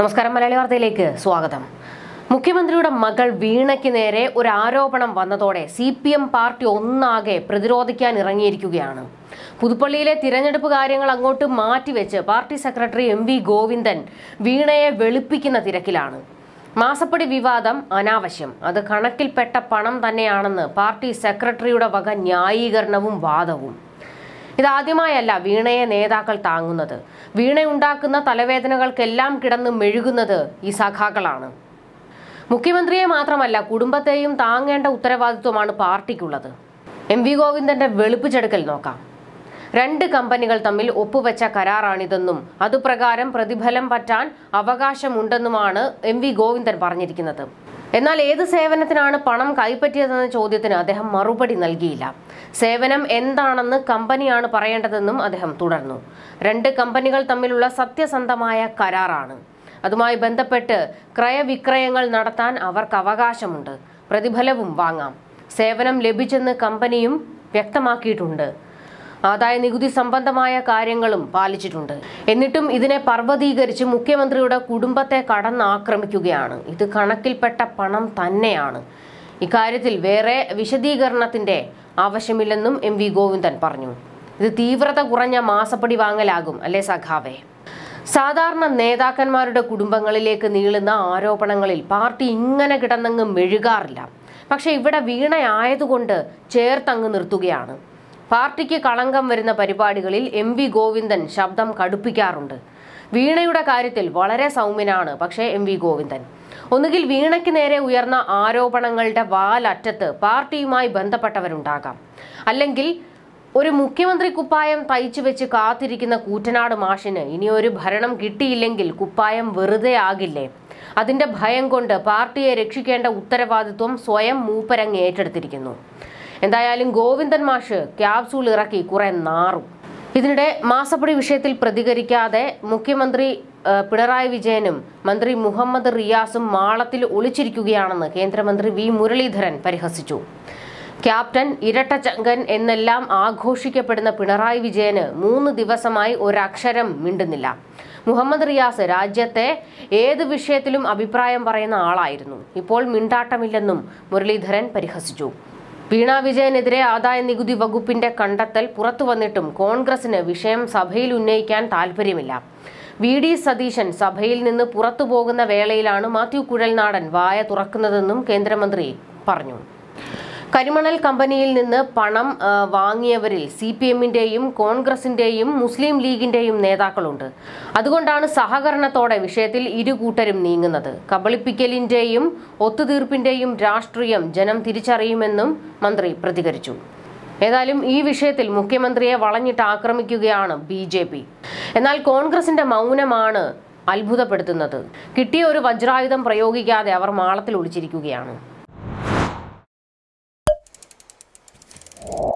നമസ്കാരം മലയാളി വാർത്തയിലേക്ക് സ്വാഗതം മുഖ്യമന്ത്രിയുടെ മകൾ വീണയ്ക്ക് നേരെ ഒരു ആരോപണം വന്നതോടെ സി പി എം പാർട്ടി ഒന്നാകെ പ്രതിരോധിക്കാൻ ഇറങ്ങിയിരിക്കുകയാണ് പുതുപ്പള്ളിയിലെ തിരഞ്ഞെടുപ്പ് കാര്യങ്ങൾ അങ്ങോട്ട് മാറ്റിവെച്ച് party secretary M V Govindan വീണയെ വെളുപ്പിക്കുന്ന തിരക്കിലാണ് മാസപ്പടി വിവാദം അനാവശ്യം അത് കണക്കിൽപ്പെട്ട പണം തന്നെയാണെന്ന് പാർട്ടി സെക്രട്ടറിയുടെ വക ന്യായീകരണവും വാദവും ഇതാദ്യമായല്ല വീണയെ നേതാക്കൾ താങ്ങുന്നത് വീണയുണ്ടാക്കുന്ന തലവേദനകൾക്കെല്ലാം കിടന്ന് മെഴുകുന്നത് ഈ സഖാക്കളാണ് മുഖ്യമന്ത്രിയെ മാത്രമല്ല കുടുംബത്തെയും താങ്ങേണ്ട ഉത്തരവാദിത്വമാണ് പാർട്ടിക്കുള്ളത് എം വി ഗോവിന്ദന്റെ വെളുപ്പിച്ചെടുക്കൽ നോക്കാം രണ്ട് കമ്പനികൾ തമ്മിൽ ഒപ്പുവെച്ച കരാറാണിതെന്നും അതുപ്രകാരം പ്രതിഫലം പറ്റാൻ അവകാശമുണ്ടെന്നുമാണ് എം വി ഗോവിന്ദൻ പറഞ്ഞിരിക്കുന്നത് എന്നാൽ ഏത് സേവനത്തിനാണ് പണം കൈപ്പറ്റിയതെന്ന ചോദ്യത്തിന് അദ്ദേഹം മറുപടി നൽകിയില്ല സേവനം എന്താണെന്ന് കമ്പനിയാണ് പറയേണ്ടതെന്നും അദ്ദേഹം തുടർന്നു രണ്ട് കമ്പനികൾ തമ്മിലുള്ള സത്യസന്ധമായ കരാറാണ് അതുമായി ബന്ധപ്പെട്ട് ക്രയവിക്രയങ്ങൾ നടത്താൻ അവർക്ക് അവകാശമുണ്ട് പ്രതിഫലവും വാങ്ങാം സേവനം ലഭിച്ചെന്ന് കമ്പനിയും വ്യക്തമാക്കിയിട്ടുണ്ട് ആദായ നികുതി സംബന്ധമായ കാര്യങ്ങളും പാലിച്ചിട്ടുണ്ട് എന്നിട്ടും ഇതിനെ പർവ്വതീകരിച്ച് മുഖ്യമന്ത്രിയുടെ കുടുംബത്തെ കടന്നാക്രമിക്കുകയാണ് ഇത് കണക്കിൽപ്പെട്ട പണം തന്നെയാണ് ഇക്കാര്യത്തിൽ വേറെ വിശദീകരണത്തിന്റെ ആവശ്യമില്ലെന്നും എം വി ഗോവിന്ദൻ പറഞ്ഞു ഇത് തീവ്രത കുറഞ്ഞ മാസപ്പടി വാങ്ങലാകും അല്ലേ സഖാവേ സാധാരണ നേതാക്കന്മാരുടെ കുടുംബങ്ങളിലേക്ക് നീളുന്ന ആരോപണങ്ങളിൽ പാർട്ടി ഇങ്ങനെ കിടന്നങ്ങ് മെഴുകാറില്ല പക്ഷെ ഇവിടെ വീണയായതുകൊണ്ട് ചേർത്തങ്ങ് നിർത്തുകയാണ് പാർട്ടിക്ക് കളങ്കം വരുന്ന പരിപാടികളിൽ എം വി ഗോവിന്ദൻ ശബ്ദം കടുപ്പിക്കാറുണ്ട് വീണയുടെ കാര്യത്തിൽ വളരെ സൗമ്യനാണ് പക്ഷേ എം വി ഗോവിന്ദൻ ഒന്നുകിൽ വീണയ്ക്ക് നേരെ ഉയർന്ന ആരോപണങ്ങളുടെ വാലറ്റത്ത് പാർട്ടിയുമായി ബന്ധപ്പെട്ടവരുണ്ടാകാം അല്ലെങ്കിൽ ഒരു മുഖ്യമന്ത്രി കുപ്പായം തയ്ച്ചു വെച്ച് കാത്തിരിക്കുന്ന കൂറ്റനാട് മാഷിന് ഇനി ഒരു ഭരണം കിട്ടിയില്ലെങ്കിൽ കുപ്പായം വെറുതെ ആകില്ലേ അതിന്റെ ഭയം കൊണ്ട് പാർട്ടിയെ രക്ഷിക്കേണ്ട ഉത്തരവാദിത്വം സ്വയം മൂപ്പരങ്ങ് ഏറ്റെടുത്തിരിക്കുന്നു എന്തായാലും ഗോവിന്ദൻ മാഷ് ക്യാപ്സൂൾ ഇറക്കി കുറെ നാറും ഇതിനിടെ മാസപ്പടി വിഷയത്തിൽ പ്രതികരിക്കാതെ മുഖ്യമന്ത്രി ആ, പിണറായി വിജയനും മന്ത്രി മുഹമ്മദ് റിയാസും മാളത്തിൽ ഒളിച്ചിരിക്കുകയാണെന്ന് കേന്ദ്രമന്ത്രി വി മുരളീധരൻ പരിഹസിച്ചു ക്യാപ്റ്റൻ ഇരട്ടച്ചങ്കൻ എന്നെല്ലാം ആഘോഷിക്കപ്പെടുന്ന പിണറായി വിജയന് മൂന്ന് ദിവസമായി ഒരക്ഷരം മിണ്ടുന്നില്ല മുഹമ്മദ് റിയാസ് രാജ്യത്തെ ഏത് വിഷയത്തിലും അഭിപ്രായം പറയുന്ന ആളായിരുന്നു ഇപ്പോൾ മിണ്ടാട്ടമില്ലെന്നും മുരളീധരൻ പരിഹസിച്ചു വീണ വിജയനെതിരെ ആദായ നികുതി വകുപ്പിന്റെ കണ്ടെത്തൽ പുറത്തു വന്നിട്ടും കോൺഗ്രസിന് വിഷയം സഭയിൽ ഉന്നയിക്കാൻ താൽപ്പര്യമില്ല വി ഡി സതീശൻ സഭയിൽ നിന്ന് പുറത്തു പോകുന്ന വേളയിലാണ് മാത്യു കുഴൽനാടൻ വായ തുറക്കുന്നതെന്നും കേന്ദ്രമന്ത്രി പറഞ്ഞു കരിമണൽ കമ്പനിയിൽ നിന്ന് പണം ആ, വാങ്ങിയവരിൽ സി പി എമ്മിന്റെയും കോൺഗ്രസിന്റെയും മുസ്ലിം ലീഗിന്റെയും നേതാക്കളുണ്ട് അതുകൊണ്ടാണ് സഹകരണത്തോടെ വിഷയത്തിൽ ഇരു കൂട്ടരും നീങ്ങുന്നത് കബളിപ്പിക്കലിന്റെയും ഒത്തുതീർപ്പിന്റെയും രാഷ്ട്രീയം ജനം തിരിച്ചറിയുമെന്നും മന്ത്രി പ്രതികരിച്ചു ഏതായാലും ഈ വിഷയത്തിൽ മുഖ്യമന്ത്രിയെ വളഞ്ഞിട്ട് ആക്രമിക്കുകയാണ് ബി ജെ പി എന്നാൽ കോൺഗ്രസിന്റെ മൗനമാണ് അത്ഭുതപ്പെടുത്തുന്നത് കിട്ടിയ ഒരു വജ്രായുധം പ്രയോഗിക്കാതെ അവർ മാളത്തിൽ ഒളിച്ചിരിക്കുകയാണ്